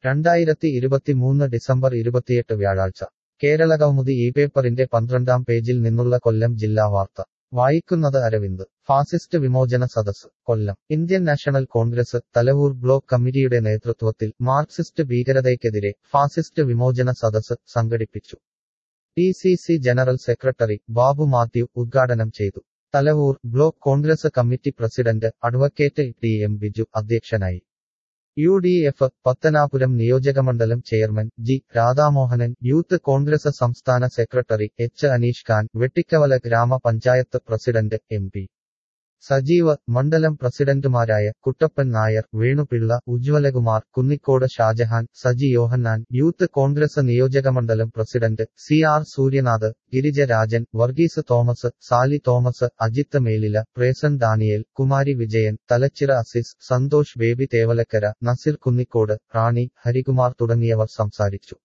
രണ്ടായിരത്തി ഇരുപത്തിമൂന്ന് ഡിസംബർ ഇരുപത്തിയെട്ട് വ്യാഴാഴ്ച കേരളകൗമുദി ഈ പേപ്പറിന്റെ പന്ത്രണ്ടാം പേജിൽ നിന്നുള്ള കൊല്ലം ജില്ലാ വാർത്ത വായിക്കുന്നത് അരവിന്ദ് ഫാസിസ്റ്റ് വിമോചന സദസ് Kollam Indian National Congress Thalavoor block കമ്മിറ്റിയുടെ നേതൃത്വത്തിൽ മാർക്സിസ്റ്റ് ഭീകരതയ്ക്കെതിരെ ഫാസിസ്റ്റ് വിമോചന സദസ് സംഘടിപ്പിച്ചു D C C general secretary Babu Mathew ഉദ്ഘാടനം ചെയ്തു Thalavoor block Congress committee president advocate T M Biju അധ്യക്ഷനായി യു ഡി എഫ് പത്തനാപുരം നിയോജകമണ്ഡലം chairman G Radhamohanan youth Congress സംസ്ഥാന സെക്രട്ടറി എച്ച് അനീഷ് ഖാൻ വെട്ടിക്കവല ഗ്രാമപഞ്ചായത്ത് പ്രസിഡന്റ് എം പി സജീവ് മണ്ഡലം പ്രസിഡന്റുമാരായ കുട്ടപ്പൻ നായർ വേണുപിള്ള ഉജ്വലകുമാർ കുന്നിക്കോട് ഷാജഹാൻ സജി യോഹന്നാൻ യൂത്ത് കോൺഗ്രസ് നിയോജകമണ്ഡലം president C R Sooryanath Girijarajan Varghese Thomas Sali Thomas Ajith Melila Presan Daniel Kumari Vijayan Thalachira Asis Santhosh Baby Thevalakkara Nazir Kunnicode Rani Harikumar തുടങ്ങിയവർ സംസാരിച്ചു